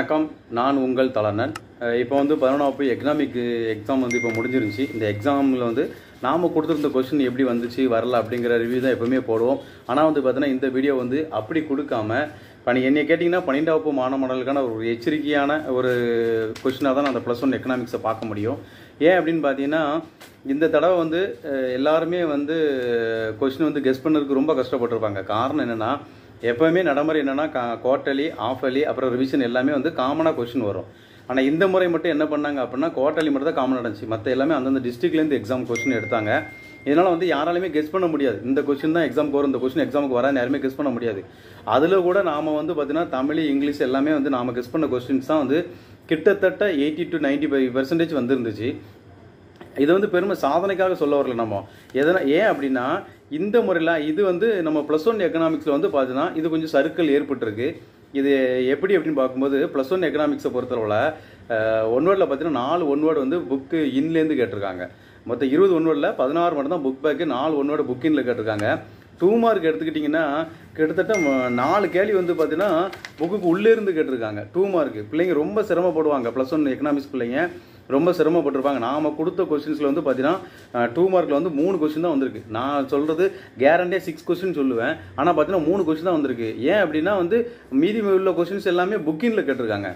வணக்கம் நான் உங்கள் தலனன் அஹ் இப்போ வந்து பதினொன்றாவது எக்கனாமிக் எக்ஸாம் வந்து இப்போ முடிஞ்சிருந்துச்சு இந்த எக்ஸாமில் வந்து நாம் கொடுத்துருந்த கொஸ்டின் எப்படி வந்துச்சு வரல அப்படிங்கிற ரிவ்யூ தான் எப்பவுமே போடுவோம் ஆனால் வந்து பார்த்தீங்கன்னா இந்த வீடியோ வந்து அப்படி கொடுக்காம இப்போ நீ என்னை கேட்டிங்கன்னா பன்னெண்டாம் வகுப்பு மாணவர்களுக்கான ஒரு எச்சரிக்கையான ஒரு கொஷினாக தான் நான் அந்த ப்ளஸ் ஒன் எக்கனாமிக்ஸை பார்க்க முடியும் ஏன் அப்படின்னு பார்த்தீங்கன்னா இந்த தடவை வந்து அஹ், எல்லாருமே வந்து கொஷின் வந்து கெஸ் பண்ணதுக்கு ரொம்ப கஷ்டப்பட்டிருப்பாங்க காரணம் என்னென்னா எப்போவுமே நடைமுறை என்னென்னா குவார்ட்டர்லி ஆஃபர்லி அப்புறம் ரிவிஷன் எல்லாமே வந்து காமனாக கொஷின் வரும் ஆனால் இந்த முறை மட்டும் என்ன பண்ணாங்க அப்படின்னா குவார்ட்டர்லி மட்டும் தான் காமன் நடந்துச்சு மற்ற எல்லாமே அந்தந்த டிஸ்ட்ரிக்ட்லேருந்து எக்ஸாம் கொஷின் எடுத்தாங்க இதனால் வந்து யாராலுமே கெஸ் பண்ண முடியாது இந்த கொஷின் தான் எக்ஸாமுக்கு வரும் இந்த கொஷின் எக்ஸாமுக்கு வரான்னு யாருமே கெஸ் பண்ண முடியாது அதில் கூட நாம் வந்து பார்த்தீங்கன்னா தமிழ் இங்கிலீஷ் எல்லாமே வந்து நாம் கெஸ் பண்ண கொஸ்டின்ஸ் தான் வந்து கிட்டத்தட்ட eighty to ninety five percentage வந்துருந்துச்சு இது வந்து பெருமை சாதனைக்காக சொல்ல வரல நம்ம எதனா ஏன் அப்படின்னா இந்த முறையில் இது வந்து நம்ம ப்ளஸ் ஒன் எக்கனாமிக்ஸில் வந்து பார்த்தீங்கன்னா இது கொஞ்சம் சர்க்கிள் ஏற்பட்டிருக்கு இது எப்படி அப்படின்னு பார்க்கும்போது ப்ளஸ் ஒன் எக்கனாமிக்ஸை பொறுத்தளவில் ஒன் வேர்டில் பார்த்தீங்கன்னா நாலு ஒன் வேர்டு வந்து புக்கு இன்லேருந்து கேட்டிருக்காங்க மொத்தம் இருபது ஒன் வேர்டில் பதினாறு மட்டும் தான் புக் பேக்கு நாலு ஒன் வேர்டு புக் இன்ல கேட்டிருக்காங்க டூ மார்க் எடுத்துக்கிட்டிங்கன்னா கிட்டத்தட்ட ம- நாலு கேள்வி வந்து பார்த்தீங்கன்னா புக்குக்கு உள்ளே இருந்து கேட்டிருக்காங்க டூ மார்க் பிள்ளைங்க ரொம்ப சிரமப்படுவாங்க ப்ளஸ் ஒன் எக்கனாமிக்ஸ் பிள்ளைங்க ரொம்ப சிரமப்பட்டிருப்பாங்க நாம் கொடுத்த கொஸ்டின்ஸில் வந்து பார்த்தீங்கன்னா டூ மார்க்கில் வந்து மூணு கொஸ்டின் தான் வந்திருக்கு நான் சொல்கிறது கேரண்டியாக சிக்ஸ் கொஸ்டின் சொல்லுவேன் ஆனால் பார்த்தீங்கன்னா மூணு கொஸ்டின் தான் வந்திருக்கு ஏன் அப்படின்னா வந்து மீதி உள்ள கொஸ்டின்ஸ் எல்லாமே புக்கிங்கில் கேட்டிருக்காங்க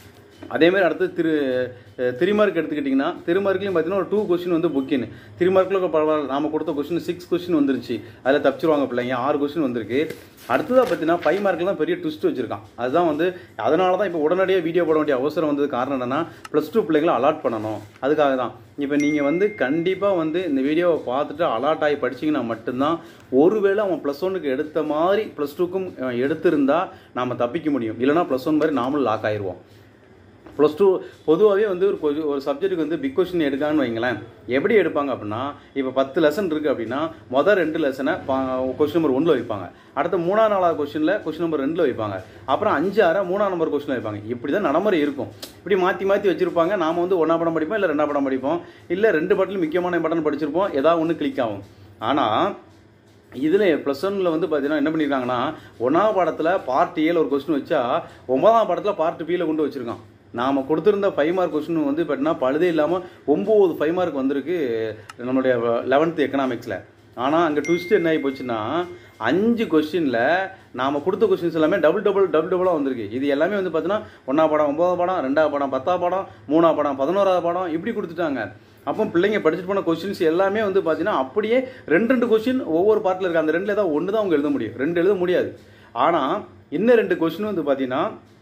அதே மாதிரி அடுத்து திரு திருமார்க் எடுத்துக்கிட்டிங்கன்னா திருமார்க்லையும் பார்த்தீங்கன்னா ஒரு டூ கொஸ்டின் வந்து புக்கின் திருமார்க்கில் பரவாயில்ல நாம கொடுத்த கொஸ்டின் சிக்ஸ் கொஸ்டின் வந்துருச்சு அதில் தப்பிச்சிருவாங்க பிள்ளைங்க ஆறு கொஸ்டின் வந்திருக்கு அடுத்ததாக பார்த்தீங்கன்னா ஃபைவ் மார்க்கில் தான் பெரிய ட்விஸ்ட் வச்சிருக்கான் அதுதான் வந்து அதனால தான் இப்போ உடனடியாக வீடியோ போட வேண்டிய அவசரம் வந்தது காரணம் என்னன்னா ப்ளஸ் டூ பிள்ளைங்களை அலாட் பண்ணணும் அதுக்காக தான் இப்போ நீங்கள் வந்து கண்டிப்பாக வந்து இந்த வீடியோவை பார்த்துட்டு அலாட் ஆகி படிச்சீங்கன்னா மட்டும்தான் ஒருவேளை அவன் ப்ளஸ் ஒன்னுக்கு எடுத்த மாதிரி ப்ளஸ் டூக்கும் எடுத்திருந்தா நாம் தப்பிக்க முடியும் இல்லைனா ப்ளஸ் ஒன் மாதிரி நாமளும் லாக் ஆயிடுவோம் ப்ளஸ் டூ பொதுவாகவே வந்து ஒரு கொ- ஒரு சப்ஜெக்ட்டுக்கு வந்து பிக் கொஷின் எடுக்கான்னு வைங்களேன் எப்படி எடுப்பாங்க அப்படின்னா இப்போ பத்து லெசன் இருக்குது அப்படின்னா மொதல் ரெண்டு லெசனை கொஸ்டின் நம்பர் ஒன்றில் வைப்பாங்க அடுத்த மூணாம் நாலாவது கொஸ்டினில் கொஸ்டின் நம்பர் ரெண்டில் வைப்பாங்க அப்புறம் அஞ்சு ஆற மூணாம் நம்பர் கொஸ்டின் வைப்பாங்க இப்படி தான் நடைமுறை இருக்கும் இப்படி மாற்றி மாற்றி வச்சிருப்பாங்க நாம வந்து ஒன்றா படம் படிப்போம் இல்லை ரெண்டாம் படம் படிப்போம் இல்லை ரெண்டு பட்டிலும் முக்கியமான பட்டன் படிச்சிருப்போம் ஏதாவது ஒன்று கிளிக் ஆகும் ஆனால் இதில் ப்ளஸ் ஒன்ல வந்து பார்த்தீங்கன்னா என்ன பண்ணியிருக்காங்கன்னா ஒன்றாம் பாடத்தில் பார்ட் ஏல ஒரு கொஸ்டின் வச்சா ஒன்பதாம் பாடத்தில் பார்ட் பியில் கொண்டு வச்சிருக்கான் நாம் கொடுத்துருந்த ஃபைவ் மார்க் கொஸ்டின் வந்து பார்த்தீங்கன்னா பழுதே இல்லாமல் ஒம்பது ஃபைவ் மார்க் வந்திருக்கு நம்மளுடைய லெவன்த்து எக்கனாமிக்ஸில் ஆனால் அங்கே ட்விஸ்ட் என்ன ஆகி போச்சுன்னா அஞ்சு கொஸ்டினில் நாம் கொடுத்த கொஸ்டின்ஸ் எல்லாமே டபுள் டபுள் டபுள் டபுளாக வந்திருக்கு இது எல்லாமே வந்து பார்த்தீங்கன்னா ஒன்றாம் பாடம் ஒன்பதாம் பாடம் ரெண்டாவது பாடம் பத்தாம் பாடம் மூணாம் பாடம் பதினோராவது பாடம் இப்படி கொடுத்துட்டாங்க அப்போ பிள்ளைங்க படிச்சுட்டு போன கொஸ்டின்ஸ் எல்லாமே வந்து பார்த்தீங்கன்னா அப்படியே ரெண்டு ரெண்டு கொஸ்டின் ஒவ்வொரு பார்ட்டில் இருக்க அந்த ரெண்டில் ஏதாவது ஒன்று தான் அவங்க எழுத முடியும் ரெண்டு எழுத முடியாது ஆனால் இன்னும் ரெண்டு கொஸ்டின் வந்து பார்த்தீங்கன்னா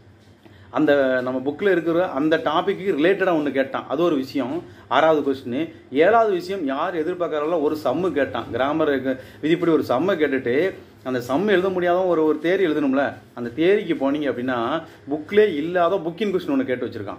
அந்த நம்ம புக்கில் இருக்கிற அந்த டாப்பிக்கு ரிலேட்டடாக ஒன்று கேட்டான் அது ஒரு விஷயம் ஆறாவது கொஸ்டின் ஏழாவது விஷயம் யார் எதிர்பார்க்கறாங்களோ ஒரு சம்மு கேட்டான் கிராமர் விதிப்படி ஒரு சம்மை கேட்டுட்டு அந்த சம் எழுத முடியாத ஒரு ஒரு தேரி எழுதணும்ல அந்த தேரிக்கு போனீங்க அப்படின்னா புக்லேயே இல்லாத புக்கின் கொஸ்டின் ஒன்று கேட்டு வச்சிருக்கான்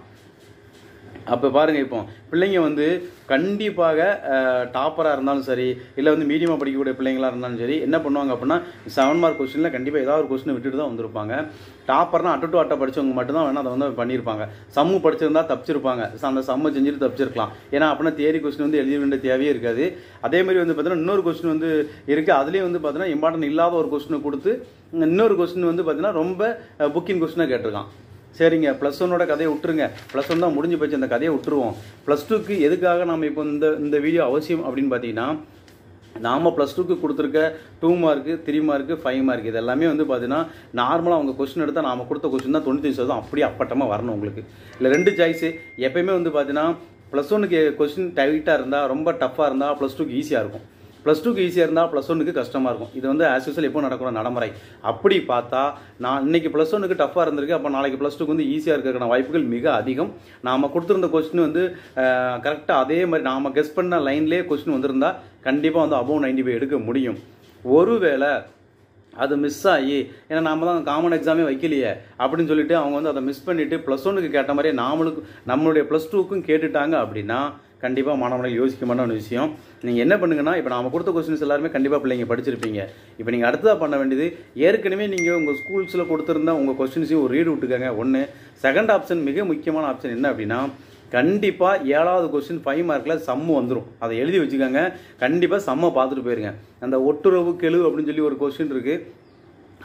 அப்போ பாருங்க இப்போ பிள்ளைங்க வந்து கண்டிப்பாக டாப்பராக இருந்தாலும் சரி இல்லை வந்து மீடியமாக படிக்கக்கூடிய பிள்ளைங்களா இருந்தாலும் சரி என்ன பண்ணுவாங்க அப்படின்னா செவன் மார்க் கொஸ்டினில் கண்டிப்பாக ஏதாவது ஒரு கொஸ்டினை விட்டுட்டு தான் வந்திருப்பாங்க டாப்பர்னா அட்டு டு அட்டை படிச்சவங்க மட்டும்தான் வேணா அதை வந்து பண்ணியிருப்பாங்க சம்மு படிச்சிருந்தா தப்பிச்சிருப்பாங்க So, அந்த சம்மை செஞ்சுட்டு தப்பிச்சிருக்கலாம் ஏன்னா அப்படின்னா தேரி கொஸ்டின் வந்து எழுத வேண்டிய தேவையே இருக்காது அதே மாதிரி வந்து பார்த்தீங்கன்னா இன்னொரு கொஸ்டின் வந்து இருக்குது அதுலேயும் வந்து பார்த்தீங்கன்னா இம்பார்ட்டன்ட் இல்லாத ஒரு கொஸ்டினை கொடுத்து இன்னொரு கொஸ்டின் வந்து பார்த்தீங்கன்னா ரொம்ப புக்கின் கொஸ்டினாக கேட்டிருக்கான் சரிங்க ப்ளஸ் ஒன்னோட கதையை விட்டுருங்க ப்ளஸ் ஒன் தான் முடிஞ்சு போச்சு அந்த கதையை விட்டுருவோம் ப்ளஸ் டூக்கு எதுக்காக நம்ம இப்போ இந்த இந்த வீடியோ அவசியம் அப்படின்னு பார்த்தீங்கன்னா நாம ப்ளஸ் டூக்கு கொடுத்துருக்க two mark three mark five mark இது எல்லாமே வந்து பார்த்தீங்கன்னா நார்மலாக அவங்க கொஸ்டின் எடுத்தால் நாம கொடுத்த கொஸ்டின் தான் தொண்ணூற்றி சதவீதம் அப்படியே அப்பட்டமாக வரணும் உங்களுக்கு இல்லை ரெண்டு சாய்ஸு எப்பயுமே வந்து பார்த்தீங்கன்னா ப்ளஸ் ஒன்னுக்கு கொஸ்டின் டைட்டாக இருந்தால் ரொம்ப டஃப்பாக இருந்தால் ப்ளஸ் டூக்கு ஈஸியாக இருக்கும் ப்ளஸ் டூக்கு ஈஸியாக இருந்தால் ப்ளஸ் ஒன்னுக்கு கஷ்டமாக இருக்கும் இது வந்து ஆஸ் யூஸ்வல் எப்போ நடக்கிற நடைமுறை அப்படி பார்த்தா நான் இன்னைக்கு ப்ளஸ் ஒன்னுக்கு டஃப்பாக இருந்திருக்கு அப்போ நாளைக்கு ப்ளஸ் டூக்கு வந்து ஈஸியாக இருக்கிற வாய்ப்புகள் மிக அதிகம் நாம் கொடுத்துருந்த கொஸ்டின் வந்து கரெக்டாக அதே மாதிரி நாம் கெஸ் பண்ண லைன்லேயே கொஸ்டின் வந்திருந்தா கண்டிப்பாக வந்து அபோவ் நைன்டி ஃபைவ் எடுக்க முடியும் ஒருவேளை அது மிஸ் ஆகி ஏன்னா நாம தான் காமன் எக்ஸாமே வைக்கலையே அப்படின்னு சொல்லிட்டு அவங்க வந்து அதை மிஸ் பண்ணிட்டு ப்ளஸ் ஒன்னுக்கு கேட்ட மாதிரியே நாமளுக்கு நம்மளுடைய ப்ளஸ் டூக்கும் கேட்டுட்டாங்க அப்படின்னா கண்டிப்பாக மாணவர்கள் யோசிக்கமான ஒரு விஷயம் நீங்கள் என்ன பண்ணுங்கன்னா இப்போ நாம கொடுத்த கொஸ்டின்ஸ் எல்லாருமே கண்டிப்பாக பிள்ளைங்க படிச்சிருப்பீங்க இப்போ நீங்கள் அடுத்ததாக பண்ண வேண்டியது ஏற்கனவே நீங்கள் உங்கள் ஸ்கூல்ஸில் கொடுத்துருந்தா உங்கள் கொஸ்டின்ஸையும் ஒரு ரீடு விட்டுக்கங்க ஒன்று செகண்ட் ஆப்ஷன் மிக முக்கியமான ஆப்ஷன் என்ன அப்படின்னா கண்டிப்பாக ஏழாவது கொஸ்டின் ஃபைவ் மார்க்கில் சம்மு வந்துடும் அதை எழுதி வச்சுக்கோங்க கண்டிப்பாக சம்மை பார்த்துட்டு போயிருங்க அந்த ஒட்டுறவு கெழு அப்படின்னு சொல்லி ஒரு கொஸ்டின் இருக்குது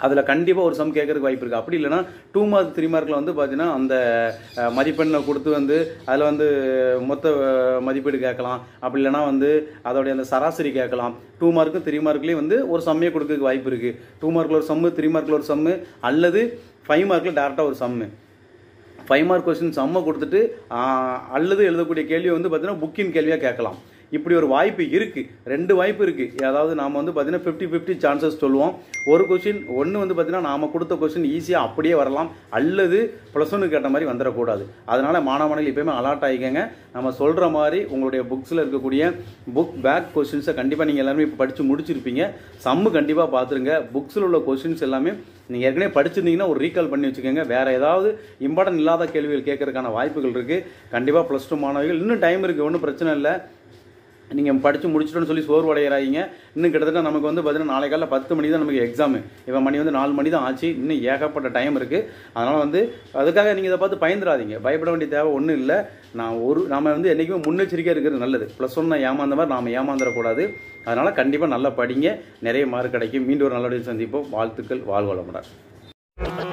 அதில் கண்டிப்பாக ஒரு சம் கேட்கறதுக்கு வாய்ப்பு இருக்குது அப்படி இல்லைன்னா டூ மார்க் த்ரீ மார்க்கில் வந்து பார்த்தீங்கன்னா அந்த அஹ், மதிப்பெண்ணை கொடுத்து வந்து அதில் வந்து மொத்த அஹ், மதிப்பீடு கேட்கலாம் அப்படி இல்லைன்னா வந்து அதோடைய அந்த சராசரி கேட்கலாம் டூ மார்க்கும் த்ரீ மார்க்லேயும் வந்து ஒரு சம்மே கொடுக்கறதுக்கு வாய்ப்பு இருக்குது டூ மார்க்கில் ஒரு சம்மு த்ரீ மார்க்கில் ஒரு சம்மு அல்லது ஃபைவ் மார்க்கில் டேரெக்டாக ஒரு சம்மு ஃபைவ் மார்க் கொஸ்டின் சம்மை கொடுத்துட்டு ஆஹ், அல்லது எழுதக்கூடிய கேள்வி வந்து பார்த்தீங்கன்னா புக்கின் கேள்வியாக கேட்கலாம் இப்படி ஒரு வாய்ப்பு இருக்குது ரெண்டு வாய்ப்பு இருக்குது அதாவது நாம் வந்து பார்த்தீங்கன்னா ஃபிஃப்டி ஃபிஃப்டி சான்சஸ் சொல்லுவோம் ஒரு கொஷின் ஒன்று வந்து பார்த்தீங்கன்னா நாம் கொடுத்த கொஷின் ஈஸியாக அப்படியே வரலாம் அல்லது ப்ளஸ் ஒன்று கேட்ட மாதிரி வந்துடக்கூடாது அதனால் மாணவர்கள் எப்பயுமே அலர்ட் ஆகிக்கங்க நம்ம சொல்கிற மாதிரி உங்களுடைய புக்ஸில் இருக்கக்கூடிய புக் பேக் கொஷின்ஸை கண்டிப்பாக நீங்கள் எல்லாருமே இப்போ படித்து முடிச்சிருப்பீங்க சம்மு கண்டிப்பாக பார்த்துருங்க புக்ஸில் உள்ள கொஷின்ஸ் எல்லாமே நீங்கள் ஏற்கனவே படிச்சிருந்தீங்கன்னா ஒரு ரீகால் பண்ணி வச்சுக்கோங்க வேறு ஏதாவது இம்பார்ட்டன்ட் இல்லாத கேள்விகள் கேட்கறதுக்கான வாய்ப்புகள் இருக்குது கண்டிப்பாக ப்ளஸ் டூ மாணவிகள் இன்னும் டைம் இருக்குது ஒன்றும் பிரச்சனை இல்லை நீங்கள் படித்து முடிச்சிட்டோன்னு சொல்லி சோர்வடைகிறாங்க இன்னும் கிட்டத்தட்ட நமக்கு வந்து பார்த்தீங்கன்னா நாளை காலையில் பத்து மணி தான் நமக்கு எக்ஸாமு இப்போ மணி வந்து நாலு மணி தான் ஆச்சு இன்னும் ஏகப்பட்ட டைம் இருக்குது அதனால் வந்து அதுக்காக நீங்கள் இதை பார்த்து பயந்துடாதீங்க பயப்பட வேண்டிய தேவை ஒன்றும் இல்லை நான் ஒரு நாம வந்து என்றைக்குமே முன்னெச்சரிக்கையாக இருக்கிறது நல்லது ப்ளஸ் ஒன்று ஏமாந்த மாதிரி நாம் ஏமாந்துடக்கூடாது அதனால் கண்டிப்பாக நல்லா படிங்க நிறைய மார்க் கிடைக்கும் மீண்டும் ஒரு நல்ல சந்திப்போம் வாழ்த்துக்கள் வாழ்வளமுடன்